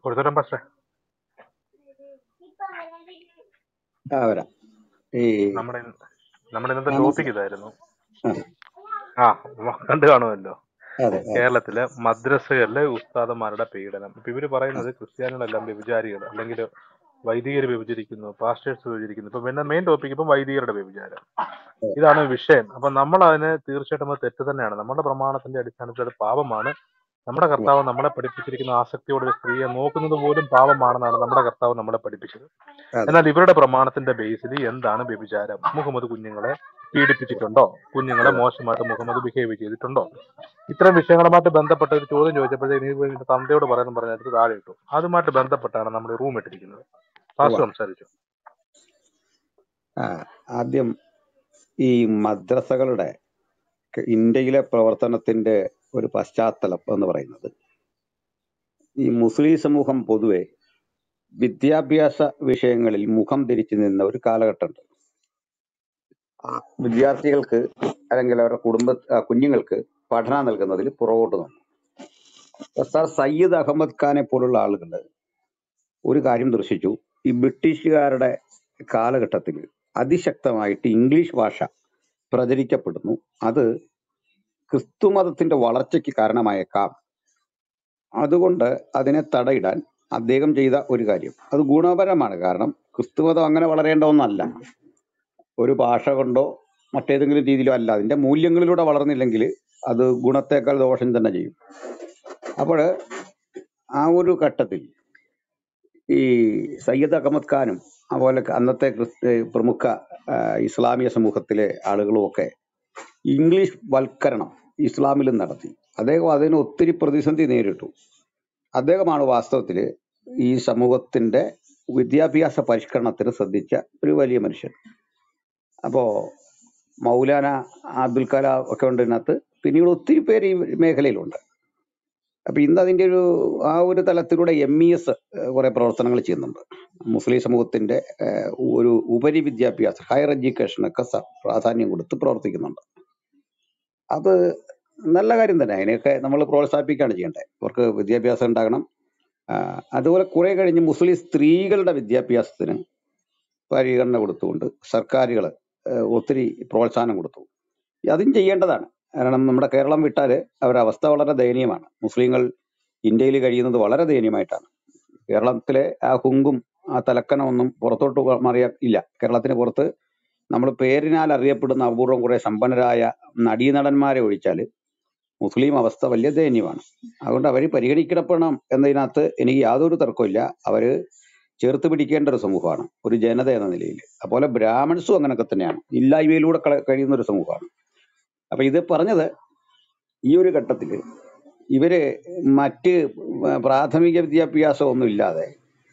കൊടുത്തോട്ടം പക്ഷേ ആ വരാം ഈ നമ്മുടെ ഇന്ന്- നമ്മുടെ ഇന്നത്തെ ആ ടോപ്പിക് മനസ്സിലായി ഇതായിരുന്നു ആ ആ വ- കണ്ടു കാണുമല്ലോ അതെ അതെ കേരളത്തിലെ മദ്രസകളിലെ ഉസ്താദന്മാരുടെ പീഡനം ഇപ്പൊ ഇവര് പറയുന്നത് ക്രിസ്ത്യാനികളെല്ലാം വ്യഭിചാരികൾ അല്ലെങ്കിൽ വൈദികർ വ്യഭിചരിക്കുന്നു പാസ്റ്റേഴ്സ് വ്യഭിചരിക്കുന്നു ഇപ്പൊ പിന്നെ മെയിൻ ടോപ്പിക് ഇപ്പം വൈദികരുടെ വ്യഭിചാരം ഇതാണ് വിഷയം അപ്പൊ നമ്മൾ അതിന് തീർച്ചയായിട്ടും അത് തെറ്റ് തന്നെയാണ് നമ്മുടെ പ്രമാണത്തിന്റെ അടിസ്ഥാനത്തിൽ അത് പാപമാണ് നമ്മുടെ കർത്താവ് നമ്മളെ പഠിപ്പിച്ചിരിക്കുന്ന ആസക്തിയോടെ ഒരു സ്ത്രീയെ നോക്കുന്നത് പോലും പാപമാണെന്നാണ് നമ്മുടെ കർത്താവ് നമ്മളെ പഠിപ്പിച്ചത് അതെ എന്നാൽ ഇവരുടെ പ്രമാണത്തിന്റെ ബേസിൽ എന്താണ് വ്യഭിചാരം മുഹമ്മദ് കുഞ്ഞുങ്ങളെ പീഡിപ്പിച്ചിട്ടുണ്ടോ കുഞ്ഞുങ്ങളെ അതെ മോശമായിട്ട് മുഹമ്മദ് ബിഹേവ് ചെയ്തിട്ടുണ്ടോ ഇത്തരം വിഷയങ്ങളുമായിട്ട് ബന്ധപ്പെട്ട ഒരു ചോദ്യം ചോദിച്ചപ്പോഴത്തേക്ക് എനിക്ക് എന്റെ തന്തയോട് പറയുന്നു പറഞ്ഞിട്ട് താഴെ ഇട്ടു അതുമായിട്ട് ബന്ധപ്പെട്ടാണ് നമ്മൾ റൂം ഇട്ടിരിക്കുന്നത് ഉവ്വ. ഫാസ്റ്റ് സംസാരിച്ചു ആ ആദ്യം ഈ മദ്രസകളുടെ ക- ഇന്ത്യയിലെ പ്രവർത്തനത്തിന്റെ ഒരു പശ്ചാത്തലം എന്ന് പറയുന്നത് ഈ മുസ്ലിം സമൂഹം പൊതുവെ വിദ്യാഭ്യാസ വിഷയങ്ങളിൽ മുഖം തിരിച്ചു നിന്ന ഒരു കാലഘട്ടമുണ്ട് ആ വിദ്യാർത്ഥികൾക്ക് അല്ലെങ്കിൽ അവരുടെ കുടുംബ ആ കുഞ്ഞുങ്ങൾക്ക് പഠനം നൽകുന്നതിൽ പുറകോട്ട് നിന്നു സർ സയ്യിദ് അഹമ്മദ് ഖാനെ പോലുള്ള ആളുകൾ ഒരു കാര്യം ദർശിച്ചു ഈ ബ്രിട്ടീഷുകാരുടെ കാലഘട്ടത്തിൽ അതിശക്തമായിട്ട് ഇംഗ്ലീഷ് ഭാഷ പ്രചരിക്കപ്പെടുന്നു അത് ക്രിസ്തുമതത്തിന്റെ വളർച്ചയ്ക്ക് കാരണമായേക്കാം അതുകൊണ്ട് അതിനെ തടയിടാൻ അദ്ദേഹം ചെയ്ത ഒരു കാര്യം അത് ഗുണപരമാണ് കാരണം ക്രിസ്തുമതം അങ്ങനെ വളരേണ്ട ഒന്നല്ല ഒരു ഭാഷ കൊണ്ടോ മറ്റേതെങ്കിലും രീതിയിലോ അല്ല അതിന്റെ മൂല്യങ്ങളിലൂടെ വളർന്നില്ലെങ്കിൽ അത് ഗുണത്തേക്കാൾ ദോഷം തന്നെ ചെയ്യും അപ്പോൾ ആ ഒരു ഘട്ടത്തിൽ ഈ സയ്യദ് അഹമ്മദ് ഖാനും അതുപോലെ അന്നത്തെ ക്രിസ്ത പ്രമുഖ ആ, ഇസ്ലാമിക സമൂഹത്തിലെ ആളുകളും ഒക്കെ ഇംഗ്ലീഷ് വൽക്കരണം ഇസ്ലാമിലും നടത്തി അദ്ദേഹം അതിന് ഒത്തിരി പ്രതിസന്ധി നേരിട്ടു അദ്ദേഹമാണ് വാസ്തവത്തിൽ ഈ സമൂഹത്തിന്റെ വിദ്യാഭ്യാസ പരിഷ്കരണത്തിന് ശ്രദ്ധിച്ച ഒരു വലിയ മനുഷ്യൻ അപ്പോ മൗലാന അബ്ദുൽ കലാം ഒക്കെ ഉണ്ട് ഇതിനകത്ത് പിന്നീട് ഒത്തിരി പേര് ഈ മേഖലയിലുണ്ട് അപ്പൊ ഇന്ന് അതിന്റെ ഒരു ആ ഒരു തലത്തിലൂടെ എം ഇ എസ് കുറെ പ്രവർത്തനങ്ങൾ ചെയ്യുന്നുണ്ട് മുസ്ലിം സമൂഹത്തിന്റെ ഏഹ്, ഒരു ഉപരി വിദ്യാഭ്യാസം ഹയർ എഡ്യൂക്കേഷനൊക്കെ സ- പ്രാധാന്യം കൊടുത്ത് പ്രവർത്തിക്കുന്നുണ്ട് അത് നല്ല കാര്യം തന്നെ അതിനെയൊക്കെ നമ്മൾ പ്രോത്സാഹിപ്പിക്കുകയാണ് ചെയ്യേണ്ടത് അവർക്ക് വിദ്യാഭ്യാസം ഉണ്ടാകണം ആ, അതുപോലെ കുറെ കഴിഞ്ഞ് മുസ്ലിം സ്ത്രീകളുടെ വിദ്യാഭ്യാസത്തിന് പരിഗണന കൊടുത്തുകൊണ്ട് സർക്കാരുകൾ ഒത്തിരി പ്രോത്സാഹനം കൊടുത്തു അതും ചെയ്യേണ്ടതാണ് കാരണം നമ്മുടെ കേരളം വിട്ടാൽ അവരുടെ അവസ്ഥ വളരെ ദയനീയമാണ് മുസ്ലിങ്ങൾ ഇന്ത്യയിൽ കഴിയുന്നത് വളരെ ദയനീയമായിട്ടാണ് കേരളത്തിലെ ആ ഹുങ്കും ആ തലക്കനമൊന്നും പുറത്തോട്ട് പോ- മാറിയ ഇല്ല കേരളത്തിന് പുറത്ത് നമ്മൾ പേരിനാൽ അറിയപ്പെടുന്ന അപൂർവം കുറെ സമ്പന്നരായ നടീനടന്മാരെ ഒഴിച്ചാൽ മുസ്ലിം അവസ്ഥ വലിയ ദയനീയമാണ് അതുകൊണ്ട് അവർ പരിഗണിക്കപ്പെടണം എന്നതിനകത്ത് എനിക്ക് യാതൊരു തർക്കമില്ല അവര് ചേർത്ത് പിടിക്കേണ്ട ഒരു സമൂഹമാണ് ഒരു ജനത എന്ന നിലയിൽ അതുപോലെ ബ്രാഹ്മൺസും അങ്ങനെയൊക്കെ തന്നെയാണ് ഇല്ലായ്മയിലൂടെ കള- കഴിയുന്ന ഒരു സമൂഹമാണ് അപ്പൊ ഇത് പറഞ്ഞത് ഈ ഒരു ഘട്ടത്തിൽ ഇവര് മറ്റ് പ്രാഥമിക വിദ്യാഭ്യാസം ഒന്നും ഇല്ലാതെ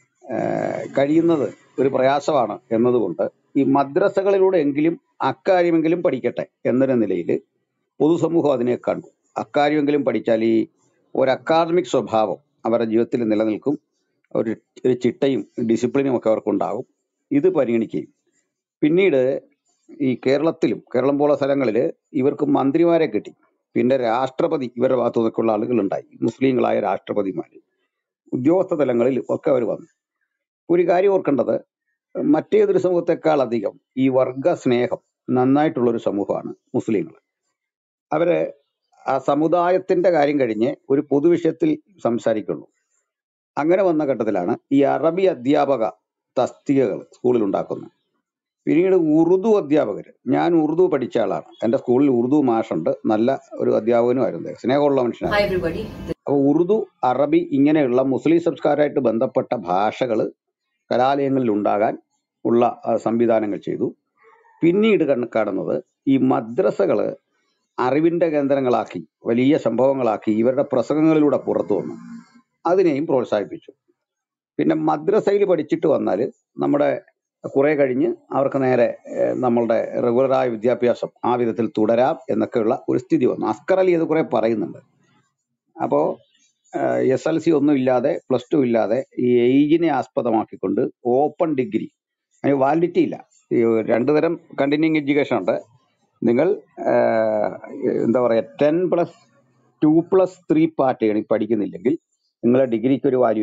ആഹ് കഴിയുന്നത് ഒരു പ്രയാസമാണ് എന്നതുകൊണ്ട് ഈ മദ്രസകളിലൂടെ എങ്കിലും അക്കാര്യമെങ്കിലും പഠിക്കട്ടെ എന്നൊരു നിലയിൽ പൊതുസമൂഹം അതിനെ കണ്ടു അക്കാര്യമെങ്കിലും പഠിച്ചാൽ ഈ ഒരു അക്കാദമിക് സ്വഭാവം അവരുടെ ജീവിതത്തിൽ നിലനിൽക്കും ഒരു ഒരു ചിട്ടയും ഡിസിപ്ലിനും ഒക്കെ അവർക്കുണ്ടാകും ഇത് പരിഗണിക്കുകയും പിന്നീട് ഈ കേരളത്തിലും കേരളം പോലുള്ള സ്ഥലങ്ങളിൽ ഇവർക്ക് മന്ത്രിമാരെ കിട്ടി പിന്നെ രാഷ്ട്രപതി ഇവരുടെ ഭാഗത്തു നിന്നൊക്കെയുള്ള ആളുകളുണ്ടായി മുസ്ലിങ്ങളായ രാഷ്ട്രപതിമാർ ഉദ്യോഗസ്ഥ തലങ്ങളിൽ ഒക്കെ അവർ വന്നു ഒരു കാര്യം ഓർക്കേണ്ടത് മറ്റേതൊരു സമൂഹത്തെക്കാൾ അധികം ഈ വർഗ സ്നേഹം നന്നായിട്ടുള്ള ഒരു സമൂഹമാണ് മുസ്ലിങ്ങൾ അവര് ആ സമുദായത്തിന്റെ കാര്യം കഴിഞ്ഞ് ഒരു പൊതുവിഷയത്തിൽ സംസാരിക്കുള്ളൂ അങ്ങനെ വന്ന ഘട്ടത്തിലാണ് ഈ അറബി അധ്യാപക തസ്തികകൾ സ്കൂളിൽ ഉണ്ടാക്കുന്നത് പിന്നീട് ഉറുദു അധ്യാപകർ ഞാൻ ഉറുദു പഠിച്ച ആളാണ് എൻ്റെ സ്കൂളിൽ ഉറുദു മാഷുണ്ട് നല്ല ഒരു അധ്യാപകനുമായിരുന്നു അദ്ദേഹം. സ്നേഹമുള്ള Hi മനുഷ്യനായിരുന്നു everybody. അപ്പോൾ ഉറുദു അറബി ഇങ്ങനെയുള്ള മുസ്ലിം സംസ്കാരമായിട്ട് ബന്ധപ്പെട്ട ഭാഷകൾ കലാലയങ്ങളിൽ ഉണ്ടാകാൻ ഉള്ള ആ, സംവിധാനങ്ങൾ ചെയ്തു പിന്നീട് കണ്ണ് കാണുന്നത് ഈ മദ്രസകൾ അറിവിന്റെ കേന്ദ്രങ്ങളാക്കി വലിയ സംഭവങ്ങളാക്കി ഇവരുടെ പ്രസംഗങ്ങളിലൂടെ പുറത്തു വന്നു അതിനെയും പ്രോത്സാഹിപ്പിച്ചു പിന്നെ മദ്രസയിൽ പഠിച്ചിട്ട് വന്നാൽ നമ്മുടെ കുറെ കഴിഞ്ഞ് അവർക്ക് നേരെ ഏഹ്, നമ്മളുടെ റെഗുലറായ വിദ്യാഭ്യാസം ആ വിധത്തിൽ തുടരാം എന്നൊക്കെയുള്ള ഒരു സ്ഥിതി വന്നു അസ്കർ അലി അത് കുറെ പറയുന്നുണ്ട് അപ്പോൾ എസ് എൽ സി ഒന്നും ഇല്ലാതെ പ്ലസ് ടു ഇല്ലാതെ ഈ ഏജിനെ ആസ്പദമാക്കിക്കൊണ്ട് ഓപ്പൺ ഡിഗ്രി അതിന് വാലിഡിറ്റി ഇല്ല ഈ രണ്ടു തരം കണ്ടിന്യൂങ് എഡ്യൂക്കേഷൻ ഉണ്ട് നിങ്ങൾ ആഹ്, എന്താ പറയുക ten plus two plus three പാർട്ടിയാണ് പഠിക്കുന്നില്ലെങ്കിൽ നിങ്ങളെ ഡിഗ്രിക്ക് ഒരു വാല്യൂ ഇല്ല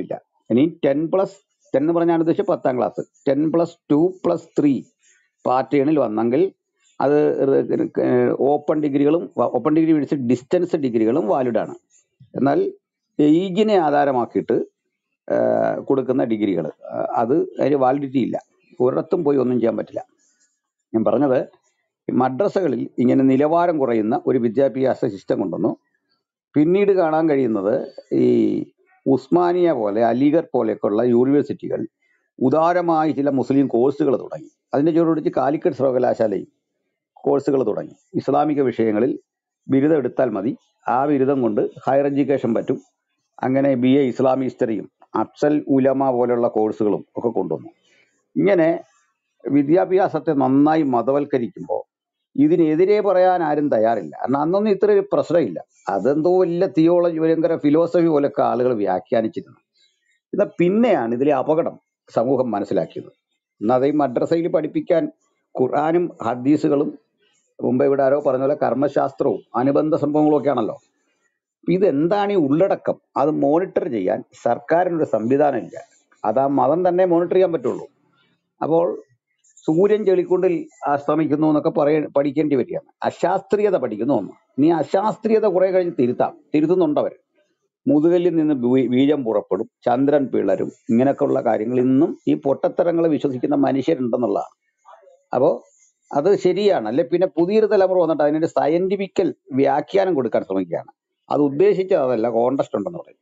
ഇനി ടെൻ പ്ലസ് ടെൻ എന്ന് പറഞ്ഞാൽ ഉദ്ദേശിച്ചത് പത്താം class ten plus two plus three പാറ്റേണിൽ വന്നെങ്കിൽ അത് ഓപ്പൺ ഡിഗ്രികളും ഓപ്പൺ ഡിഗ്രി പിടിച്ച് ഡിസ്റ്റൻസ് ഡിഗ്രികളും വാലിഡ് ആണ് എന്നാൽ ഏജിനെ ആധാരമാക്കിയിട്ട് ആഹ് കൊടുക്കുന്ന ഡിഗ്രികൾ അത് അതിന് വാലിഡിറ്റി ഇല്ല ഒരിടത്തും പോയി ഒന്നും ചെയ്യാൻ പറ്റില്ല ഞാൻ പറഞ്ഞത് ഈ മദ്രസകളിൽ ഇങ്ങനെ നിലവാരം കുറയുന്ന ഒരു വിദ്യാഭ്യാസ സിസ്റ്റം കൊണ്ടുവന്നു പിന്നീട് കാണാൻ കഴിയുന്നത് ഈ ഉസ്മാനിയ പോലെ അലിഗർ പോലെയൊക്കെയുള്ള യൂണിവേഴ്സിറ്റികൾ ഉദാരമായി ചില മുസ്ലിം കോഴ്സുകൾ തുടങ്ങി അതിന്റെ ചുവടൊടിച്ച് കാലിക്കറ്റ് സർവകലാശാലയും കോഴ്സുകൾ തുടങ്ങി ഇസ്ലാമിക വിഷയങ്ങളിൽ ബിരുദം എടുത്താൽ മതി ആ ബിരുദം കൊണ്ട് ഹയർ എഡ്യൂക്കേഷൻ പറ്റും അങ്ങനെ ബി എ ഇസ്ലാമി ഹിസ്റ്ററിയും അഫ്സൽ ഉലമ പോലെയുള്ള കോഴ്സുകളും ഒക്കെ കൊണ്ടുവന്നു ഇങ്ങനെ വിദ്യാഭ്യാസത്തെ നന്നായി മതവൽക്കരിക്കുമ്പോൾ ഇതിനെതിരെ പറയാൻ ആരും തയ്യാറില്ല കാരണം അന്നൊന്നും ഇത്ര ഒരു പ്രശ്നമില്ല അതെന്തോ വലിയ തിയോളജി ഭയങ്കര ഫിലോസഫി പോലൊക്കെ ആളുകൾ വ്യാഖ്യാനിച്ചിരുന്നു എന്നാൽ പിന്നെയാണ് ഇതിലെ അപകടം സമൂഹം മനസ്സിലാക്കിയത് എന്നാൽ ഈ മദ്രസയിൽ പഠിപ്പിക്കാൻ ഖുർആാനും ഹദീസുകളും മുമ്പ് ഇവിടെ ആരോ പറഞ്ഞ പോലെ കർമ്മശാസ്ത്രവും അനുബന്ധ സംഭവങ്ങളും ഒക്കെ ആണല്ലോ അപ്പൊ ഇതെന്താണ് ഈ ഉള്ളടക്കം അത് മോണിറ്റർ ചെയ്യാൻ സർക്കാരിനൊരു സംവിധാനം ഇല്ല അത് ആ മതം തന്നെ മോണിറ്റർ ചെയ്യാൻ പറ്റുള്ളൂ അപ്പോൾ സൂര്യൻ ചെളിക്കുണ്ടിൽ അസ്തമിക്കുന്നു എന്നൊക്കെ പറയ പഠിക്കേണ്ടി വരികയാണ് അശാസ്ത്രീയത പഠിക്കുന്നു ഒന്ന് നീ അശാസ്ത്രീയത കുറെ കഴിഞ്ഞ് തിരുത്താം തിരുത്തുന്നുണ്ടവർ മുതുകല്ലിൽ നിന്ന് ബീ- ബീജം പുറപ്പെടും ചന്ദ്രൻ പിളരും ഇങ്ങനെയൊക്കെയുള്ള കാര്യങ്ങൾ ഇന്നും ഈ പൊട്ടത്തരങ്ങളെ വിശ്വസിക്കുന്ന മനുഷ്യരുണ്ടെന്നുള്ളതാണ് അപ്പോൾ അത് ശരിയാണ് അല്ലെ പിന്നെ പുതിയൊരു തലമുറ വന്നിട്ട് അതിനൊരു സയന്റിഫിക്കൽ വ്യാഖ്യാനം കൊടുക്കാൻ ശ്രമിക്കുകയാണ് അത് ഉദ്ദേശിച്ചത് അതല്ല കോണ്ടസ്റ്റ് ഉണ്ടെന്ന് പറയും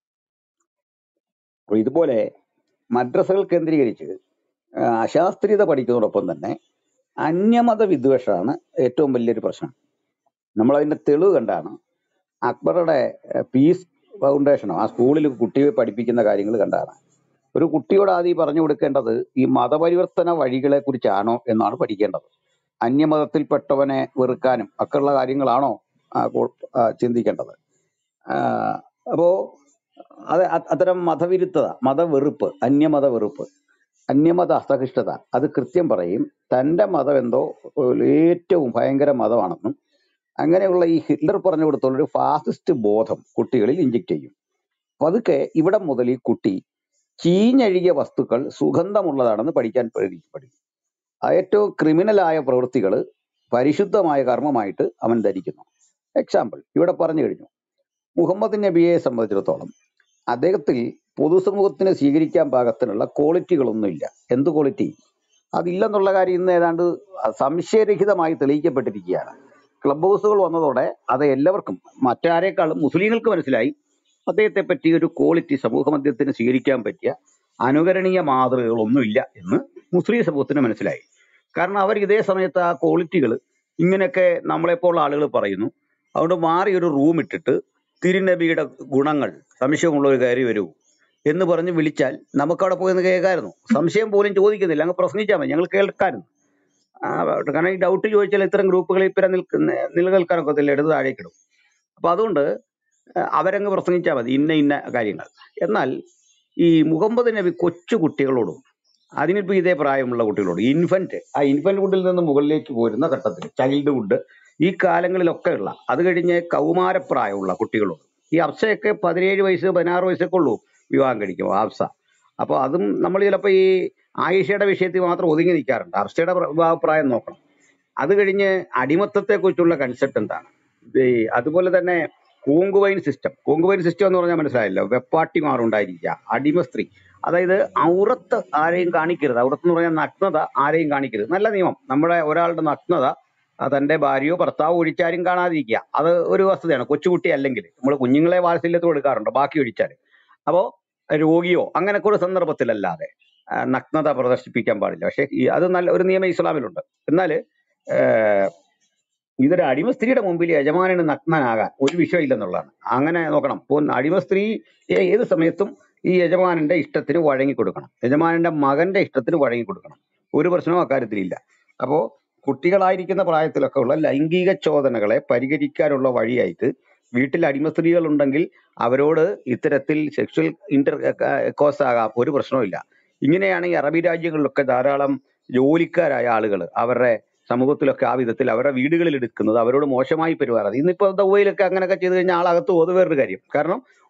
അപ്പൊ ഇതുപോലെ മദ്രസകൾ കേന്ദ്രീകരിച്ച് ആ, അശാസ്ത്രീയത പഠിക്കുന്നതോടൊപ്പം തന്നെ അന്യമത വിദ്വേഷമാണ് ഏറ്റവും വലിയൊരു പ്രശ്നം നമ്മൾ അതിന്റെ തെളിവ് കണ്ടാണ് അക്ബറുടെ ഏഹ്, പീസ് ഫൗണ്ടേഷനോ ആ സ്കൂളിൽ കുട്ടിയെ പഠിപ്പിക്കുന്ന കാര്യങ്ങൾ കണ്ടാണ് ഒരു കുട്ടിയോട് ആദ്യം പറഞ്ഞു കൊടുക്കേണ്ടത് ഈ മതപരിവർത്തന വഴികളെ കുറിച്ചാണോ എന്നാണ് പഠിക്കേണ്ടത് അന്യമതത്തിൽപ്പെട്ടവനെ വെറുക്കാനും ഒക്കെയുള്ള കാര്യങ്ങളാണോ ആ, കു- ആ, ചിന്തിക്കേണ്ടത് ആ, അപ്പോ അത് അ- അത്തരം മതവിരുദ്ധത മതവെറുപ്പ് അന്യമത വെറുപ്പ് അന്യമത അസഹിഷ്ണുത അത് കൃത്യം പറയും തന്റെ മതം എന്തോ ഒരു ഏറ്റവും ഭയങ്കര മതമാണെന്നും അങ്ങനെയുള്ള ഈ ഹിറ്റ്ലർ പറഞ്ഞു കൊടുത്തുള്ള ഒരു ഫാസിസ്റ്റ് ബോധം കുട്ടികളിൽ ഇഞ്ചക്ട് ചെയ്യും പതുക്കെ ഇവിടെ മുതൽ ഈ കുട്ടി ചീഞ്ഞഴുകിയ വസ്തുക്കൾ സുഗന്ധമുള്ളതാണെന്ന് പഠിക്കാൻ പഠി- പഠിക്കും ആ ഏറ്റവും ക്രിമിനലായ പ്രവൃത്തികൾ പരിശുദ്ധമായ കർമ്മമായിട്ട് അവൻ ധരിക്കുന്നു എക്സാമ്പിൾ ഇവിടെ പറഞ്ഞു കഴിഞ്ഞു മുഹമ്മദ് നബിയെ സംബന്ധിച്ചിടത്തോളം അദ്ദേഹത്തിൽ പൊതുസമൂഹത്തിന് സ്വീകരിക്കാൻ പാകത്തിനുള്ള ക്വാളിറ്റികളൊന്നുമില്ല എന്ത് ക്വാളിറ്റി അതില്ലെന്നുള്ള കാര്യം ഇന്ന് ഏതാണ്ട് സംശയരഹിതമായി തെളിയിക്കപ്പെട്ടിരിക്കുകയാണ് ക്ലബ് ഹൗസുകൾ വന്നതോടെ അത് എല്ലാവർക്കും മറ്റാരേക്കാളും മുസ്ലിങ്ങൾക്ക് മനസ്സിലായി അദ്ദേഹത്തെ പറ്റി ഒരു ക്വാളിറ്റി സമൂഹ മധ്യത്തിന് സ്വീകരിക്കാൻ പറ്റിയ അനുകരണീയ മാതൃകകളൊന്നുമില്ല എന്ന് മുസ്ലിം സമൂഹത്തിന് മനസ്സിലായി കാരണം അവർ ഇതേ സമയത്ത് ആ ക്വാളിറ്റികൾ ഇങ്ങനെയൊക്കെ നമ്മളെപ്പോലുള്ള ആളുകൾ പറയുന്നു അതുകൊണ്ട് മാറി ഒരു റൂം ഇട്ടിട്ട് തിരുനബിയുടെ ഗുണങ്ങൾ സംശയമുള്ള ഒരു കയറി വരൂ എന്ന് പറഞ്ഞ് വിളിച്ചാൽ നമുക്ക് അവിടെ പോയി ഒന്ന് കേൾക്കായിരുന്നു സംശയം പോലും ചോദിക്കുന്നില്ല അങ്ങ് പ്രശ്നിച്ചാൽ മതി ഞങ്ങൾ കേൾക്കായിരുന്നു ആ, കാരണം ഈ ഡൗട്ട് ചോദിച്ചാൽ ഇത്തരം ഗ്രൂപ്പുകളിൽ ഇപ്പം നിൽക്കുന്ന നിലനിൽക്കാനൊക്കെ എടുത്ത് താഴേക്കിടും അപ്പൊ അതുകൊണ്ട് അഹ് അവരങ്ങ് പ്രസംഗിച്ചാൽ മതി ഇന്ന ഇന്ന കാര്യങ്ങൾ എന്നാൽ ഈ മുഹമ്മദ് നബി കൊച്ചു കുട്ടികളോടും അതിനിപ്പോ ഇതേ പ്രായമുള്ള കുട്ടികളോട് ഇൻഫന്റ് ആ ഇൻഫന്റ് വുഡിൽ നിന്ന് മുകളിലേക്ക് പോരുന്ന ഘട്ടത്തിൽ ചൈൽഡ് വുഡ് ഈ കാലങ്ങളിലൊക്കെ ഉള്ള അത് കഴിഞ്ഞ് കൗമാരപ്രായമുള്ള കുട്ടികളോട് ഈ അബ്സയൊക്കെ പതിനേഴ് വയസ്സ് പതിനാറ് വയസ്സൊക്കെ ഉള്ളൂ വിവാഹം കഴിക്കും ആബ്സ അപ്പൊ അതും നമ്മൾ ചിലപ്പോൾ ഈ ആയിഷയുടെ വിഷയത്തിൽ മാത്രം ഒതുങ്ങി നിൽക്കാറുണ്ട് അബ്സയുടെ പ്ര- വിവാഹപ്രായം നോക്കണം അത് കഴിഞ്ഞ് അടിമത്തത്തെ കുറിച്ചുള്ള കൺസെപ്റ്റ് എന്താണ് ഇത് ഈ അതുപോലെ തന്നെ കൂങ്കുവൈൻ സിസ്റ്റം കൂങ്കുവൈൻ സിസ്റ്റം എന്ന് പറഞ്ഞാൽ മനസ്സിലായല്ലോ വെപ്പാട്ടിമാർ ഉണ്ടായിരിക്കുക അടിമ സ്ത്രീ അതായത് ഔറത്ത് ആരെയും കാണിക്കരുത് ഔറത്ത് എന്ന് പറഞ്ഞാൽ നഗ്നത ആരെയും കാണിക്കരുത് നല്ല നിയമം നമ്മുടെ ഒരാളുടെ നഗ്നത ആ, തന്റെ ഭാര്യയോ ഭർത്താവോ ഒഴിച്ചാരും കാണാതിരിക്കുക അത് ഒരു വസ്തുതയാണ് കൊച്ചുകുട്ടി അല്ലെങ്കിൽ നമ്മൾ കുഞ്ഞുങ്ങളെ വാത്സല്യത്തോട് എടുക്കാറുണ്ട് ബാക്കി ഒഴിച്ചാൽ അപ്പോ രോഗിയോ അങ്ങനെയൊക്കെ ഒരു സന്ദർഭത്തിലല്ലാതെ ആ, നഗ്നത പ്രദർശിപ്പിക്കാൻ പാടില്ല പക്ഷെ ഈ- അത് നല്ല ഒരു നിയമം ഇസ്ലാമിലുണ്ട് എന്നാൽ ഇതൊരു അടിമ സ്ത്രീയുടെ മുമ്പിൽ യജമാനന് നഗ്നനാകാൻ ഒരു വിഷയമില്ലെന്നുള്ളതാണ് അങ്ങനെ നോക്കണം ഇപ്പോൾ അടിമ സ്ത്രീ ഏ- ഏത് സമയത്തും ഈ യജമാനന്റെ ഇഷ്ടത്തിന് വഴങ്ങി കൊടുക്കണം യജമാനന്റെ മകന്റെ ഇഷ്ടത്തിന് വഴങ്ങി കൊടുക്കണം ഒരു പ്രശ്നവും അക്കാര്യത്തിലില്ല അപ്പോ കുട്ടികളായിരിക്കുന്ന പ്രായത്തിലൊക്കെ ഉള്ള ലൈംഗിക ചോദനകളെ പരിഹരിക്കാനുള്ള വഴിയായിട്ട് വീട്ടിൽ അടിമ സ്ത്രീകൾ ഉണ്ടെങ്കിൽ അവരോട് ഇത്തരത്തിൽ സെക്ഷൽ ഇന്റർ കോസ് ആകാം ഒരു പ്രശ്നവുമില്ല ഇങ്ങനെയാണ് ഈ അറബി രാജ്യങ്ങളിലൊക്കെ ധാരാളം ജോലിക്കാരായ ആളുകൾ അവരുടെ സമൂഹത്തിലൊക്കെ ആ വിധത്തിൽ അവരുടെ വീടുകളിൽ എടുക്കുന്നത് അവരോട് മോശമായി പെരുമാറാതെ ഇന്നിപ്പോ ദുബൈയിലൊക്കെ അങ്ങനെയൊക്കെ ചെയ്ത് കഴിഞ്ഞാൽ ആളകത്ത് പോകുന്നത് വേറൊരു കാര്യം കാരണം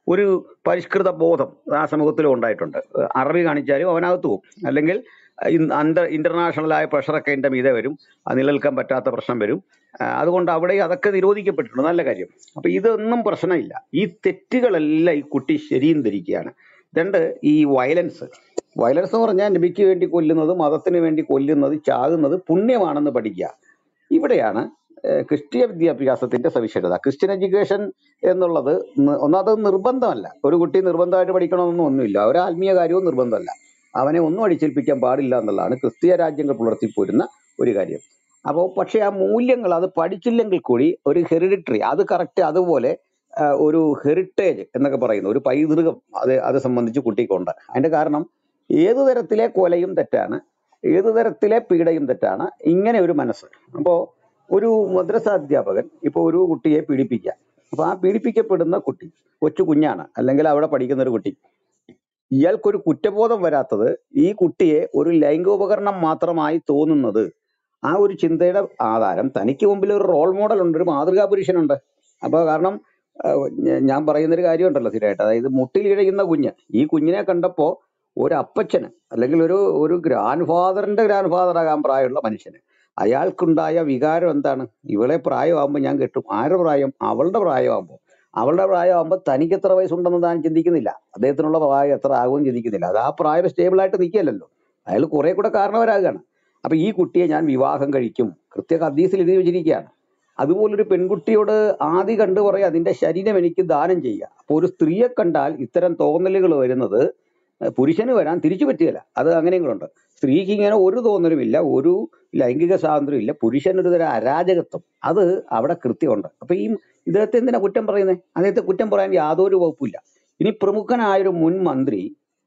ഒരു പരിഷ്കൃത ബോധം ആ സമൂഹത്തിലും ഉണ്ടായിട്ടുണ്ട് ഏഹ് അറബി കാണിച്ചാലും അവനകത്ത് പോകും അല്ലെങ്കിൽ ഇൻ- അന്തർ ഇന്റർനാഷണലായ പ്രഷറൊക്കെ എൻ്റെ മീതെ വരും അത് നിലനിൽക്കാൻ പറ്റാത്ത പ്രശ്നം വരും ആ, അതുകൊണ്ട് അവിടെ അതൊക്കെ നിരോധിക്കപ്പെട്ടിട്ടുണ്ട് നല്ല കാര്യം അപ്പൊ ഇതൊന്നും പ്രശ്നമില്ല ഈ തെറ്റുകളെല്ലാം ഈ കുട്ടി ശരിയും ധരിക്കുകയാണ് രണ്ട് ഈ വയലൻസ് വയലൻസ് എന്ന് പറഞ്ഞാൽ നബിക്ക് വേണ്ടി കൊല്ലുന്നത് മതത്തിന് വേണ്ടി കൊല്ലുന്നത് ചാകുന്നത് പുണ്യമാണെന്ന് പഠിക്കുക ഇവിടെയാണ് ഏഹ്, ക്രിസ്തീയ വിദ്യാഭ്യാസത്തിന്റെ സവിശേഷത ക്രിസ്ത്യൻ എഡ്യൂക്കേഷൻ എന്നുള്ളത് ന- ഒന്നാമത് നിർബന്ധമല്ല ഒരു കുട്ടി നിർബന്ധമായിട്ട് പഠിക്കണമെന്നൊന്നും ഒന്നുമില്ല ഒരു ആത്മീയ കാര്യവും നിർബന്ധമല്ല അവനെ ഒന്നും അടിച്ചേൽപ്പിക്കാൻ പാടില്ല എന്നുള്ളതാണ് ക്രിസ്തീയ രാജ്യങ്ങൾ പുലർത്തിപ്പോരുന്ന ഒരു കാര്യം അപ്പോൾ പക്ഷേ ആ മൂല്യങ്ങൾ അത് പഠിച്ചില്ലെങ്കിൽ കൂടി ഒരു ഹെറിഡിറ്ററി അത് കറക്റ്റ് അതുപോലെ ആ, ഒരു ഹെറിറ്റേജ് എന്നൊക്കെ പറയുന്നു ഒരു പൈതൃകം അത് അത് സംബന്ധിച്ച് കുട്ടിക്കുണ്ട് അതിന്റെ കാരണം ഏതു തരത്തിലെ കൊലയും തെറ്റാണ് ഏതു തരത്തിലെ പീഡയും തെറ്റാണ് ഇങ്ങനെ ഒരു മനസ്സ് അപ്പോൾ ഒരു മദ്രസ അധ്യാപകൻ ഇപ്പോൾ ഒരു കുട്ടിയെ പീഡിപ്പിക്കുക അപ്പൊ ആ പീഡിപ്പിക്കപ്പെടുന്ന കുട്ടി കൊച്ചു കുഞ്ഞാണ് അല്ലെങ്കിൽ അവിടെ പഠിക്കുന്ന ഒരു കുട്ടി ഇയാൾക്കൊരു കുറ്റബോധം വരാത്തത് ഈ കുട്ടിയെ ഒരു ലൈംഗികോപകരണം മാത്രമായി തോന്നുന്നത് ആ ഒരു ചിന്തയുടെ ആധാരം തനിക്ക് മുമ്പിൽ ഒരു റോൾ മോഡൽ ഉണ്ട് ഒരു മാതൃകാ പുരുഷനുണ്ട് അപ്പൊ കാരണം ആ, ഞ- ഞാൻ പറയുന്നൊരു കാര്യമുണ്ടല്ലോ സ്ഥിരമായിട്ട് അതായത് മുട്ടിലിഴയുന്ന കുഞ്ഞ് ഈ കുഞ്ഞിനെ കണ്ടപ്പോ ഒരു അപ്പച്ചന് അല്ലെങ്കിൽ ഒരു ഒരു ഗ്രാൻഡ് ഫാദറിന്റെ ഗ്രാൻഡ് ഫാദർ ആകാൻ പ്രായമുള്ള മനുഷ്യന് അയാൾക്കുണ്ടായ വികാരം എന്താണ് ഇവളെ പ്രായമാകുമ്പോൾ ഞാൻ കെട്ടും ആരുടെ പ്രായം അവളുടെ പ്രായമാകുമ്പോൾ അവളുടെ പ്രായമാകുമ്പോൾ തനിക്ക് എത്ര വയസ്സുണ്ടെന്ന് താൻ ചിന്തിക്കുന്നില്ല അദ്ദേഹത്തിനുള്ള പ്രായം എത്ര ആകുമെന്ന് ചിന്തിക്കുന്നില്ല അത് ആ പ്രായം സ്റ്റേബിൾ ആയിട്ട് നിൽക്കുകയല്ലല്ലോ അയാൾ കുറെ കൂടെ കാരണവരാകുകയാണ് അപ്പൊ ഈ കുട്ടിയെ ഞാൻ വിവാഹം കഴിക്കും കൃത്യ ഹദീസിൽ എഴുതി വെച്ചിരിക്കുകയാണ് അതുപോലൊരു പെൺകുട്ടിയോട് ആദ്യ കണ്ടു പറയും അതിന്റെ ശരീരം എനിക്ക് ദാനം ചെയ്യുക അപ്പൊ ഒരു സ്ത്രീയെ കണ്ടാൽ ഇത്തരം തോന്നലുകൾ വരുന്നത് ഏഹ് പുരുഷന് വരാൻ തിരിച്ചു പറ്റുകയില്ല അത് അങ്ങനെയും കൂടെ ഉണ്ട് സ്ത്രീക്ക് ഇങ്ങനെ ഒരു തോന്നലുമില്ല ഒരു ലൈംഗിക സ്വാതന്ത്ര്യം ഇല്ല പുരുഷനൊരു തരം അരാജകത്വം അത് അവിടെ കൃത്യമുണ്ട് അപ്പൊ ഈ ഇദ്ദേഹത്തെ എന്തിനാ കുറ്റം പറയുന്നത് അദ്ദേഹത്തെ കുറ്റം പറയാൻ യാതൊരു വകുപ്പില്ല ഇനി പ്രമുഖനായൊരു മുൻ മന്ത്രി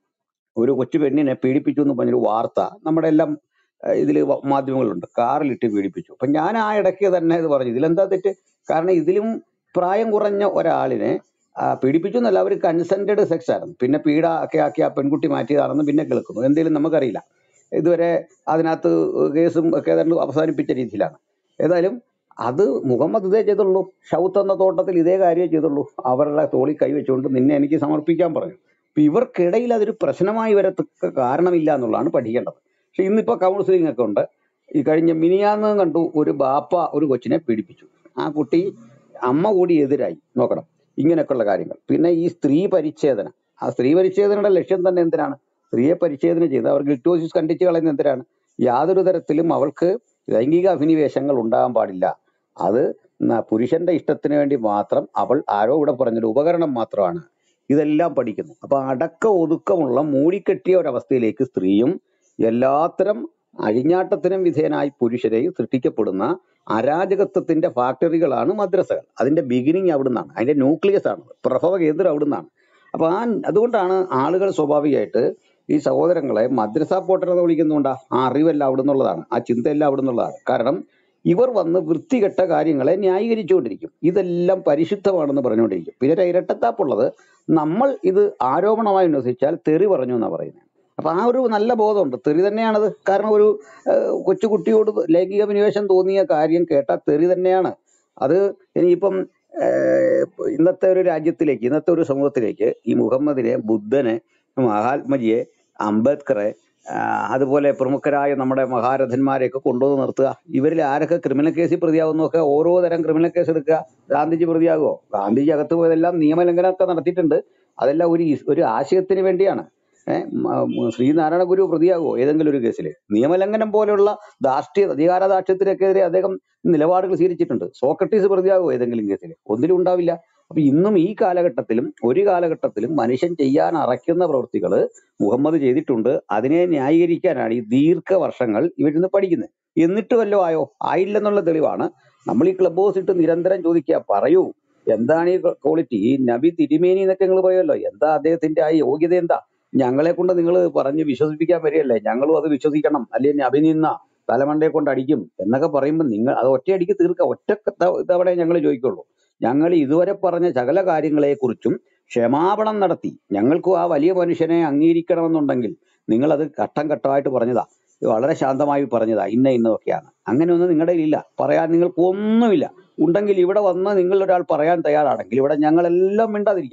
ഒരു കൊച്ചു പെണ്ണിനെ പീഡിപ്പിച്ചു എന്ന് പറഞ്ഞൊരു വാർത്ത നമ്മുടെ എല്ലാം ഇതിൽ മാധ്യമങ്ങളുണ്ട് കാറിലിട്ട് പീഡിപ്പിച്ചു അപ്പൊ ഞാൻ ആ ഇടയ്ക്ക് തന്നെ ഇത് പറഞ്ഞു ഇതിലെന്താ തെറ്റ് കാരണം ഇതിലും പ്രായം കുറഞ്ഞ ഒരാളിനെ ആ, പീഡിപ്പിച്ചു എന്നല്ല അവർ കൺസെന്റഡ് സെക്സ് ആയിരുന്നു പിന്നെ പീഡ ഒക്കെ ആക്കി ആ പെൺകുട്ടി മാറ്റിയതാണെന്ന് പിന്നെ കേൾക്കുന്നു എന്തെങ്കിലും നമുക്കറിയില്ല ഇതുവരെ അതിനകത്ത് കേസും ഒക്കെ ഏതാണ്ട് അവസാനിപ്പിച്ച രീതിയിലാണ് ഏതായാലും അത് മുഹമ്മദ് ഇതേ ചെയ്തുള്ളൂ ഷൗത്ത് എന്ന തോട്ടത്തിൽ ഇതേ കാര്യമേ ചെയ്തുള്ളൂ അവരുടെ തോളി കൈവച്ചുകൊണ്ട് നിന്നെ എനിക്ക് സമർപ്പിക്കാൻ പറഞ്ഞു അപ്പൊ ഇവർക്കിടയിൽ അതൊരു പ്രശ്നമായി വരത്തക്ക കാരണമില്ല എന്നുള്ളതാണ് പഠിക്കേണ്ടത് പക്ഷെ ഇന്നിപ്പോ കൗൺസിലിംഗ് ഒക്കെ ഉണ്ട് ഈ കഴിഞ്ഞ മിനിയാന്ന് കണ്ടു ഒരു ബാപ്പ ഒരു കൊച്ചിനെ പീഡിപ്പിച്ചു ആ കുട്ടി അമ്മ കൂടി എതിരായി നോക്കണം ഇങ്ങനെയൊക്കെയുള്ള കാര്യങ്ങൾ പിന്നെ ഈ സ്ത്രീ പരിച്ഛേദന ആ സ്ത്രീ പരിച്ഛേദനയുടെ ലക്ഷ്യം തന്നെ എന്തിനാണ് സ്ത്രീയെ പരിച്ഛേദന ചെയ്ത് അവർ ഗ്ലിറ്റോസിസ് കണ്ടിച്ച് കളയുന്നത് എന്തിനാണ് യാതൊരു തരത്തിലും അവൾക്ക് ലൈംഗിക അഭിനിവേശങ്ങൾ ഉണ്ടാകാൻ പാടില്ല അത് ന- പുരുഷന്റെ ഇഷ്ടത്തിന് വേണ്ടി മാത്രം അവൾ ആരോ ഇവിടെ പറഞ്ഞൊരു ഉപകരണം മാത്രമാണ് ഇതെല്ലാം പഠിക്കുന്നു അപ്പൊ അടക്ക ഒതുക്കമുള്ള മൂടിക്കെട്ടിയ ഒരവസ്ഥയിലേക്ക് സ്ത്രീയും എല്ലാത്തരം അഴിഞ്ഞാട്ടത്തിനും വിധേയനായി പുരുഷരെയും സൃഷ്ടിക്കപ്പെടുന്ന അരാജകത്വത്തിന്റെ ഫാക്ടറികളാണ് മദ്രസകൾ അതിന്റെ ബിഗിനിങ് അവിടുന്നാണ് അതിന്റെ ന്യൂക്ലിയസ് ആണ് പ്രഭവ കേന്ദ്രം അവിടുന്നാണ് അപ്പൊ ആ അതുകൊണ്ടാണ് ആളുകൾ സ്വാഭാവികമായിട്ട് ഈ സഹോദരങ്ങളെ മദ്രസ പോട്ടർ എന്ന് വിളിക്കുന്നുണ്ട് ആ അറിവെല്ലാം അവിടെ നിന്നുള്ളതാണ് ആ ചിന്തയെല്ലാം അവിടെ നിന്നുള്ളതാണ് കാരണം ഇവർ വന്ന് വൃത്തികെട്ട കാര്യങ്ങളെ ന്യായീകരിച്ചുകൊണ്ടിരിക്കും ഇതെല്ലാം പരിശുദ്ധമാണെന്ന് പറഞ്ഞുകൊണ്ടിരിക്കും പിന്നെ ഒരു ഇരട്ടത്താപ്പുള്ളത് നമ്മൾ ഇത് ആരോപണമായി ഉന്നസിച്ചാൽ തെറി പറഞ്ഞു എന്നാണ് പറയുന്നത് അപ്പൊ ആ ഒരു നല്ല ബോധമുണ്ട് തെറി തന്നെയാണത് കാരണം ഒരു ഏഹ്, കൊച്ചുകുട്ടിയോട് ലൈംഗിക വിനിവേശം തോന്നിയ കാര്യം കേട്ടാൽ തെറി തന്നെയാണ് അത് ഇനിയിപ്പം ഏഹ്, ഇന്നത്തെ ഒരു രാജ്യത്തിലേക്ക് ഇന്നത്തെ ഒരു സമൂഹത്തിലേക്ക് ഈ മുഹമ്മദിനെ ബുദ്ധനെ മഹാത്മജിയെ അംബേദ്കറെ ആ, അതുപോലെ പ്രമുഖരായ നമ്മുടെ മഹാരഥന്മാരെയൊക്കെ കൊണ്ടുവന്ന് നിർത്തുക ഇവരിൽ ആരൊക്കെ ക്രിമിനൽ കേസിൽ പ്രതിയാവുന്നൊക്കെ ഓരോ തരം ക്രിമിനൽ കേസ് എടുക്കുക ഗാന്ധിജി പ്രതിയാകുമോ ഗാന്ധിജി അകത്ത് പോയതെല്ലാം നിയമലംഘനമൊക്കെ നടത്തിയിട്ടുണ്ട് അതെല്ലാം ഒരു ഇസ്- ഒരു ആശയത്തിന് വേണ്ടിയാണ് ഏഹ് ശ്രീനാരായണ ഗുരു പ്രതിയാകുമോ ഏതെങ്കിലും ഒരു കേസിൽ നിയമലംഘനം പോലെയുള്ള ധാർഷ്ട്യ അധികാര ധാർഷ്ട്യത്തിനൊക്കെതിരെ അദ്ദേഹം നിലപാടുകൾ സ്വീകരിച്ചിട്ടുണ്ട് സോക്രട്ടീസ് പ്രതിയാകുമോ ഏതെങ്കിലും കേസിൽ ഒന്നിലും ഉണ്ടാവില്ല അപ്പൊ ഇന്നും ഈ കാലഘട്ടത്തിലും ഒരു കാലഘട്ടത്തിലും മനുഷ്യൻ ചെയ്യാൻ അറയ്ക്കുന്ന പ്രവൃത്തികൾ മുഹമ്മദ് ചെയ്തിട്ടുണ്ട് അതിനെ ന്യായീകരിക്കാനാണ് ഈ ദീർഘവർഷങ്ങൾ ഇവരിന്ന് പഠിക്കുന്നത് എന്നിട്ട് വല്ലോ ആയോ ആയില്ലെന്നുള്ള തെളിവാണ് നമ്മൾ ഈ ക്ലബ് ഹൗസ് ഇട്ട് നിരന്തരം ചോദിക്കുക പറയൂ എന്താണ് ഈ ക്വാളിറ്റി ഈ നബി തിരുമേനി എന്നൊക്കെ നിങ്ങൾ പറയുമല്ലോ എന്താ അദ്ദേഹത്തിന്റെ ആ യോഗ്യത എന്താ ഞങ്ങളെ കൊണ്ട് നിങ്ങൾ പറഞ്ഞ് വിശ്വസിപ്പിക്കാൻ വരികയല്ലേ ഞങ്ങളും അത് വിശ്വസിക്കണം അല്ലെങ്കിൽ അഭിനിന്ന തലമണ്ടയെ കൊണ്ട് അടിക്കും എന്നൊക്കെ പറയുമ്പോൾ നിങ്ങൾ അത് ഒറ്റയടിക്ക് തീർക്കുക ഒറ്റ ത- തവണ ഞങ്ങൾ ചോദിക്കുള്ളൂ ഞങ്ങൾ ഇതുവരെ പറഞ്ഞ സകല കാര്യങ്ങളെക്കുറിച്ചും ക്ഷമാപണം നടത്തി ഞങ്ങൾക്കും ആ വലിയ മനുഷ്യനെ അംഗീകരിക്കണമെന്നുണ്ടെങ്കിൽ നിങ്ങൾ അത് ഘട്ടം ഘട്ടമായിട്ട് പറഞ്ഞതാ ഇത് വളരെ ശാന്തമായി പറഞ്ഞതാ ഇന്ന ഇന്നതൊക്കെയാണ് അങ്ങനെയൊന്നും നിങ്ങളുടെ ഇല്ല പറയാൻ നിങ്ങൾക്ക് ഒന്നുമില്ല ഉണ്ടെങ്കിൽ ഇവിടെ വന്ന് നിങ്ങൾ ഒരാൾ പറയാൻ തയ്യാറാണെങ്കിൽ ഇവിടെ ഞങ്ങളെല്ലാം മിണ്ടാതിരിക്കാം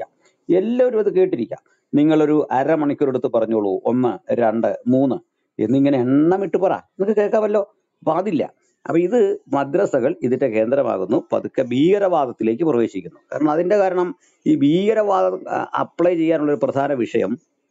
എല്ലാവരും അത് കേട്ടിരിക്കാം നിങ്ങളൊരു അരമണിക്കൂർ എടുത്ത് പറഞ്ഞോളൂ ഒന്ന് രണ്ട് മൂന്ന് എന്നിങ്ങനെ എണ്ണമിട്ട് പറ നിങ്ങൾക്ക് കേൾക്കാമല്ലോ അപ്പൊ അതില്ല അപ്പൊ ഇത് മദ്രസകൾ ഇതിന്റെ കേന്ദ്രമാകുന്നു പതുക്കെ ഭീകരവാദത്തിലേക്ക് പ്രവേശിക്കുന്നു കാരണം അതിന്റെ കാരണം ഈ ഭീകരവാദം അപ്ലൈ ചെയ്യാനുള്ള ഒരു പ്രധാന വിഷയം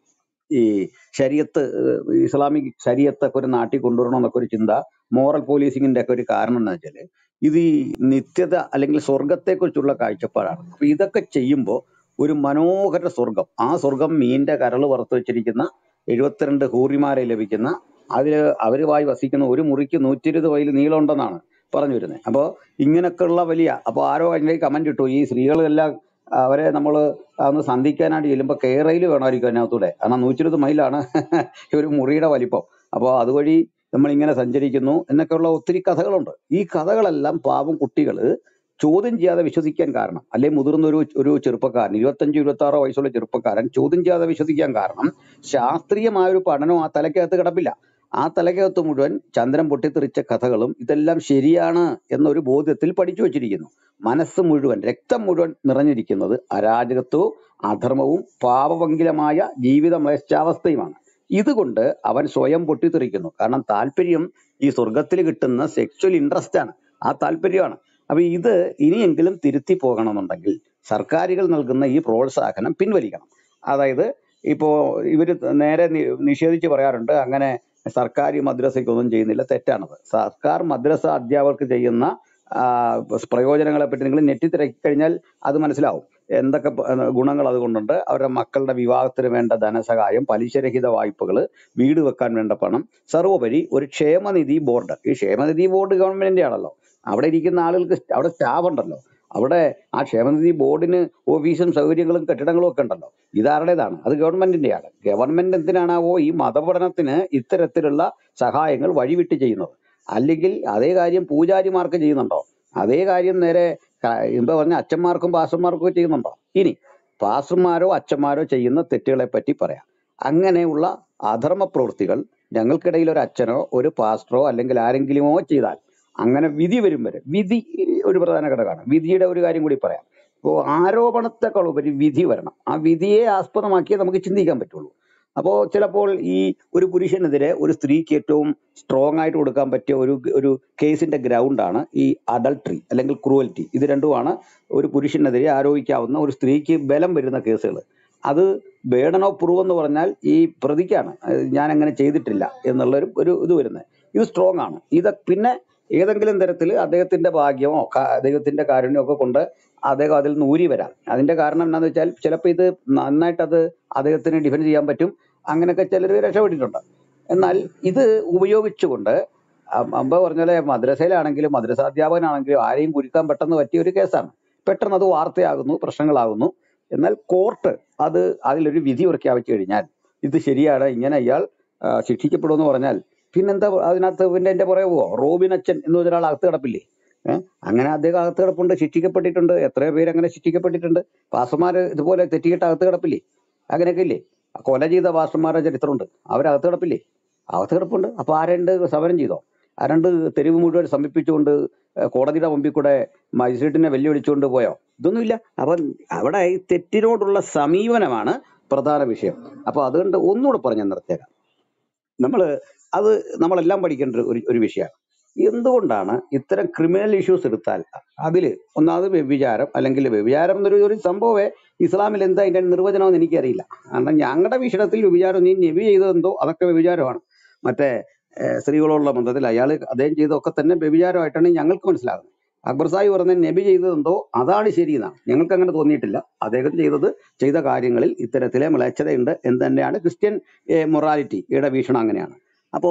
ഈ ശരീരത്ത് ഇസ്ലാമിക് ശരീരത്തൊക്കെ ഒരു നാട്ടിൽ കൊണ്ടുവരണം എന്നൊക്കെ ഒരു ചിന്ത മോറൽ പോലീസിങ്ങിന്റെ ഒക്കെ ഒരു കാരണം എന്ന് വെച്ചാല് ഇത് ഈ നിത്യത അല്ലെങ്കിൽ സ്വർഗത്തെക്കുറിച്ചുള്ള കാഴ്ചപ്പാടാണ് അപ്പൊ ഇതൊക്കെ ചെയ്യുമ്പോൾ ഒരു മനോഹര സ്വർഗം ആ സ്വർഗം മീനിന്റെ കരള് വറുത്ത് വെച്ചിരിക്കുന്ന എഴുപത്തിരണ്ട് ഹൂറിമാരെ ലഭിക്കുന്ന അതില് അവരുമായി വസിക്കുന്ന ഒരു മുറിക്ക് നൂറ്റി ഇരുപത് മൈൽ നീളമുണ്ടെന്നാണ് പറഞ്ഞു വരുന്നത് അപ്പോൾ ഇങ്ങനൊക്കെയുള്ള വലിയ അപ്പോൾ ആരോ അതിലേക്ക് കമന്റ് ഇട്ടു ഈ സ്ത്രീകളെല്ലാം അവരെ നമ്മൾ ഒന്ന് സന്ധിക്കാനായിട്ട് ചെല്ലുമ്പോൾ കേരയിൽ വേണമായിരിക്കും അതിനകത്തൂടെ കാരണം നൂറ്റി ഇരുപത് മൈലാണ് ഒരു മുറിയുടെ വലിപ്പം അപ്പോൾ അതുവഴി നമ്മൾ ഇങ്ങനെ സഞ്ചരിക്കുന്നു എന്നൊക്കെയുള്ള ഒത്തിരി കഥകളുണ്ട് ഈ കഥകളെല്ലാം പാവം കുട്ടികൾ ചോദ്യം ചെയ്യാതെ വിശ്വസിക്കാൻ കാരണം അല്ലെ മുതിർന്ന ഒരു ഒരു ചെറുപ്പക്കാരൻ ഇരുപത്തഞ്ച് ഇരുപത്തി ആറോ വയസ്സുള്ള ചെറുപ്പക്കാരൻ ചോദ്യം ചെയ്യാതെ വിശ്വസിക്കാൻ കാരണം ശാസ്ത്രീയമായ ഒരു പഠനം ആ തലയ്ക്കകത്ത് കിടപ്പില്ല ആ തലയ്ക്കകത്ത് മുഴുവൻ ചന്ദ്രൻ പൊട്ടിത്തെറിച്ച കഥകളും ഇതെല്ലാം ശരിയാണ് എന്നൊരു ബോധ്യത്തിൽ പഠിച്ചു വച്ചിരിക്കുന്നു മനസ്സ് മുഴുവൻ രക്തം മുഴുവൻ നിറഞ്ഞിരിക്കുന്നത് അരാജകത്വവും അധർമ്മവും പാപഭംഗിലമായ ജീവിത മ്ലേച്ഛാവസ്ഥയുമാണ് ഇതുകൊണ്ട് അവൻ സ്വയം പൊട്ടിത്തെറിക്കുന്നു കാരണം താല്പര്യം ഈ സ്വർഗത്തിൽ കിട്ടുന്ന സെക്ച്വൽ ഇൻട്രസ്റ്റ് ആണ് ആ താല്പര്യമാണ് അപ്പൊ ഇത് ഇനിയെങ്കിലും തിരുത്തി പോകണമെന്നുണ്ടെങ്കിൽ സർക്കാരുകൾ നൽകുന്ന ഈ പ്രോത്സാഹനം പിൻവലിക്കണം അതായത് ഇപ്പോ ഇവര് നേരെ നി- നിഷേധിച്ച് പറയാറുണ്ട് അങ്ങനെ സർക്കാർ മദ്രസയ്ക്കൊന്നും ചെയ്യുന്നില്ല തെറ്റാണത് സർക്കാർ മദ്രസ അധ്യാപകർക്ക് ചെയ്യുന്ന ആ, പ്രയോജനങ്ങളെ പറ്റി നിങ്ങൾ നെറ്റി തിരക്കി കഴിഞ്ഞാൽ അത് മനസ്സിലാവും എന്തൊക്കെ പ- ഗുണങ്ങൾ അതുകൊണ്ടുണ്ട് അവരുടെ മക്കളുടെ വിവാഹത്തിന് വേണ്ട ധനസഹായം പലിശരഹിത വായ്പകൾ വീട് വെക്കാൻ വേണ്ട പണം സർവോപരി ഒരു ക്ഷേമനിധി ബോർഡ് ഈ ക്ഷേമനിധി ബോർഡ് ഗവൺമെന്റിന്റെ ആണല്ലോ അവിടെ ഇരിക്കുന്ന ആളുകൾക്ക് സ്റ്റ് അവിടെ സ്റ്റാഫ് ഉണ്ടല്ലോ അവിടെ ആ ക്ഷേമനിധി ബോർഡിന് ഓഫീസും സൗകര്യങ്ങളും കെട്ടിടങ്ങളും ഒക്കെ ഉണ്ടല്ലോ ഇതാരുടേതാണ് അത് ഗവൺമെന്റിന്റെയാണ് ഗവൺമെന്റ് എന്തിനാണാവോ ഈ മതപഠനത്തിന് ഇത്തരത്തിലുള്ള സഹായങ്ങൾ വഴിവിട്ട് ചെയ്യുന്നത് അല്ലെങ്കിൽ അതേ കാര്യം പൂജാരിമാർക്ക് ചെയ്യുന്നുണ്ടോ അതേ കാര്യം നേരെ ക- ഇപ്പൊ പറഞ്ഞ അച്ഛന്മാർക്കും പാസ്റ്റർമാർക്കും ഒക്കെ ചെയ്യുന്നുണ്ടോ ഇനി പാസ്റ്റർമാരോ അച്ഛന്മാരോ ചെയ്യുന്ന തെറ്റുകളെ പറ്റി പറയാം അങ്ങനെയുള്ള അധർമ്മ പ്രവൃത്തികൾ ഞങ്ങൾക്കിടയിൽ ഒരു അച്ഛനോ ഒരു പാസ്റ്ററോ അല്ലെങ്കിൽ ആരെങ്കിലുമോ ചെയ്താൽ അങ്ങനെ വിധി വരും വരെ വിധി ഒരു പ്രധാന ഘടകമാണ് വിധിയുടെ ഒരു കാര്യം കൂടി പറയാം ഇപ്പോൾ ആരോപണത്തെക്കാൾ ഉപരി വിധി വരണം ആ വിധിയെ ആസ്പദമാക്കിയേ നമുക്ക് ചിന്തിക്കാൻ പറ്റുള്ളൂ അപ്പോൾ ചിലപ്പോൾ ഈ ഒരു പുരുഷനെതിരെ ഒരു സ്ത്രീക്ക് ഏറ്റവും സ്ട്രോങ് ആയിട്ട് കൊടുക്കാൻ പറ്റിയ ഒരു ഒരു കേസിന്റെ ഗ്രൗണ്ടാണ് ഈ അഡൾട്ടറി അല്ലെങ്കിൽ ക്രൂവൽറ്റി ഇത് രണ്ടുമാണ് ഒരു പുരുഷനെതിരെ ആരോപിക്കാവുന്ന ഒരു സ്ത്രീക്ക് ബലം വരുന്ന കേസുകൾ അത് ബേഡൻ ഓഫ് പ്രൂവ് എന്ന് പറഞ്ഞാൽ ഈ പ്രതിക്കാണ് അത് ഞാൻ അങ്ങനെ ചെയ്തിട്ടില്ല എന്നുള്ള ഒരു ഒരു ഇത് വരുന്നത് ഇത് സ്ട്രോങ് ആണ് ഇത് പിന്നെ ഏതെങ്കിലും തരത്തിൽ അദ്ദേഹത്തിന്റെ ഭാഗ്യമോ ക- ദൈവത്തിന്റെ കാരുണ്യമോ ഒക്കെ കൊണ്ട് അദ്ദേഹം അതിൽ നിന്ന് ഊരി വരാം അതിന്റെ കാരണം എന്താണെന്ന് വെച്ചാൽ ചിലപ്പോൾ ഇത് നന്നായിട്ട് അത് അദ്ദേഹത്തിന് ഡിഫെൻഡ് ചെയ്യാൻ പറ്റും അങ്ങനെയൊക്കെ ചിലർ രക്ഷപ്പെട്ടിട്ടുണ്ട് എന്നാൽ ഇത് ഉപയോഗിച്ചുകൊണ്ട് അം- അമ്പ പറഞ്ഞ പോലെ മദ്രസയിലാണെങ്കിലും മദ്രസാധ്യാപകനാണെങ്കിലും ആരെയും കുരുക്കാൻ പെട്ടെന്ന് പറ്റിയ ഒരു കേസാണ് പെട്ടെന്ന് അത് വാർത്തയാകുന്നു പ്രശ്നങ്ങളാകുന്നു എന്നാൽ കോർട്ട് അത് അതിലൊരു വിധി പ്രഖ്യാപിച്ചു കഴിഞ്ഞാൽ ഇത് ശരിയാണ് ഇങ്ങനെ ഇയാൾ ആ, ശിക്ഷിക്കപ്പെടുമെന്ന് പറഞ്ഞാൽ പിന്നെന്താ അതിനകത്ത് പിന്നെ എന്റെ പുറകെ പോവോ റോബിൻ അച്ഛൻ എന്ന് ഒരാൾ അകത്ത് കിടപ്പില്ലേ ഏഹ് അങ്ങനെ അദ്ദേഹം അകത്ത് കിടപ്പുണ്ട് ശിക്ഷിക്കപ്പെട്ടിട്ടുണ്ട് എത്രയോ പേര് അങ്ങനെ ശിക്ഷിക്കപ്പെട്ടിട്ടുണ്ട് പാസ്റ്റർമാര് ഇതുപോലെ തെറ്റിയിട്ട് അകത്ത് കിടപ്പില്ലേ അങ്ങനെയൊക്കെ ഇല്ലേ കൊല ചെയ്ത പാസ്റ്റർമാരുടെ ചരിത്രമുണ്ട് അവരകത്ത് കിടപ്പില്ലേ അകത്ത് കിടപ്പുണ്ട് അപ്പൊ ആരണ്ട് സമരം ചെയ്തോ ആരണ്ട് തെരുവ് മുഴുവൻ സമീപിച്ചുകൊണ്ട് ഏഹ് കോടതിയുടെ മുമ്പിൽ കൂടെ മജിസ്ട്രേറ്റിനെ വെല്ലുവിളിച്ചുകൊണ്ട് പോയോ ഇതൊന്നുമില്ല അപ്പൊ അവിടെ ഈ തെറ്റിനോടുള്ള സമീപനമാണ് പ്രധാന വിഷയം അപ്പൊ അതുകൊണ്ട് ഒന്നുകൂടെ പറഞ്ഞു നിർത്തിയേക്കാം നമ്മൾ അത് നമ്മളെല്ലാം പഠിക്കേണ്ട ഒരു ഒരു ഒരു വിഷയമാണ് എന്തുകൊണ്ടാണ് ഇത്തരം ക്രിമിനൽ ഇഷ്യൂസ് എടുത്താൽ അതിൽ ഒന്നാമത് വ്യഭിചാരം അല്ലെങ്കിൽ വ്യഭിചാരം എന്നൊരു ഒരു സംഭവമേ ഇസ്ലാമിൽ എന്താ അതിന്റെ നിർവചനം എന്ന് എനിക്കറിയില്ല കാരണം ഞങ്ങളുടെ വീക്ഷണത്തിൽ വ്യഭിചാരം നീ നബി ചെയ്തതെന്തോ അതൊക്കെ വ്യഭിചാരമാണ് മറ്റേ ഏഹ്, സ്ത്രീകളോടുള്ള ബന്ധത്തിൽ അയാൾ അദ്ദേഹം ചെയ്തതൊക്കെ തന്നെ വ്യഭിചാരമായിട്ടാണ് ഞങ്ങൾക്ക് മനസ്സിലാകുന്നത് അക്ബർ സാഹിബ് പറഞ്ഞ നബി ചെയ്തതെന്തോ അതാണ് ശരി എന്നാണ് ഞങ്ങൾക്ക് അങ്ങനെ തോന്നിയിട്ടില്ല അദ്ദേഹം ചെയ്തത് ചെയ്ത കാര്യങ്ങളിൽ ഇത്തരത്തിലെ മ്ലേച്ഛതയുണ്ട് എന്ന് തന്നെയാണ് ക്രിസ്ത്യൻ മൊറാലിറ്റിയുടെ വീക്ഷണം അങ്ങനെയാണ് അപ്പോൾ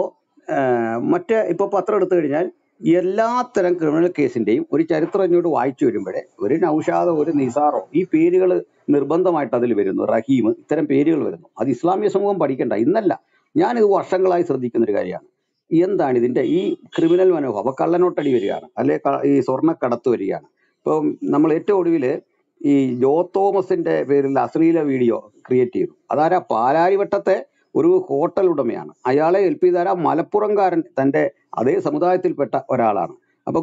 മറ്റേ ഇപ്പോൾ പത്രം എടുത്തു കഴിഞ്ഞാൽ എല്ലാത്തരം ക്രിമിനൽ കേസിന്റെയും ഒരു ചരിത്രം ഇങ്ങോട്ട് വായിച്ചു വരുമ്പോഴേ ഒരു നൗഷാദോ ഒരു നിസാറോ ഈ പേരുകൾ നിർബന്ധമായിട്ട് അതിൽ വരുന്നു റഹീം ഇത്തരം പേരുകൾ വരുന്നു അത് ഇസ്ലാമിക സമൂഹം പഠിക്കണ്ട ഇന്നല്ല ഞാനിത് വർഷങ്ങളായി ശ്രദ്ധിക്കുന്ന ഒരു കാര്യമാണ് എന്താണ് ഇതിന്റെ ഈ ക്രിമിനൽ മനോഭാവം അപ്പൊ കള്ളനോട്ടടി വരികയാണ് അല്ലെ ക- ഈ സ്വർണ്ണക്കടത്ത് വരികയാണ് ഇപ്പം നമ്മൾ ഏറ്റവും ഒടുവിൽ ഈ ജോ തോമസിന്റെ പേരിൽ അശ്ലീല വീഡിയോ ക്രിയേറ്റ് ചെയ്തു അതാരാ പാലാരിവട്ടത്തെ ഒരു ഹോട്ടൽ ഉടമയാണ് അയാളെ ഏൽപ്പിയതാരാ മലപ്പുറംകാരൻ തന്റെ അതേ സമുദായത്തിൽപ്പെട്ട ഒരാളാണ് അപ്പൊ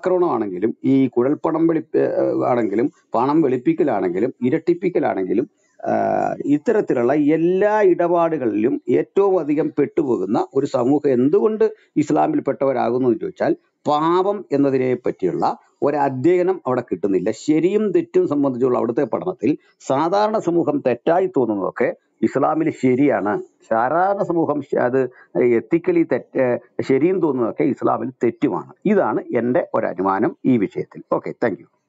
ഗുണ്ടാക്രമണമാണെങ്കിലും ഈ കുഴൽപ്പണം വെളി ഏഹ് ആണെങ്കിലും പണം വെളുപ്പിക്കലാണെങ്കിലും ഇരട്ടിപ്പിക്കലാണെങ്കിലും ആഹ് ഇത്തരത്തിലുള്ള എല്ലാ ഇടപാടുകളിലും ഏറ്റവും അധികം പെട്ടുപോകുന്ന ഒരു സമൂഹം എന്തുകൊണ്ട് ഇസ്ലാമിൽപ്പെട്ടവരാകുന്നു എന്ന് ചോദിച്ചാൽ പാപം എന്നതിനെ പറ്റിയുള്ള ഒരു അധ്യയനം അവിടെ കിട്ടുന്നില്ല ശരിയും തെറ്റും സംബന്ധിച്ചുള്ള അവിടുത്തെ പഠനത്തിൽ സാധാരണ സമൂഹം തെറ്റായി തോന്നുന്നതൊക്കെ ഇസ്ലാമിൽ ശരിയാണ് സാധാരണ സമൂഹം ശ- അത് എത്തിക്കലി തെറ്റ് ശരിയും തോന്നുന്നതൊക്കെ ഇസ്ലാമിൽ തെറ്റുമാണ് ഇതാണ് എൻ്റെ ഒരു അനുമാനം ഈ വിഷയത്തിൽ ഓക്കെ താങ്ക് യു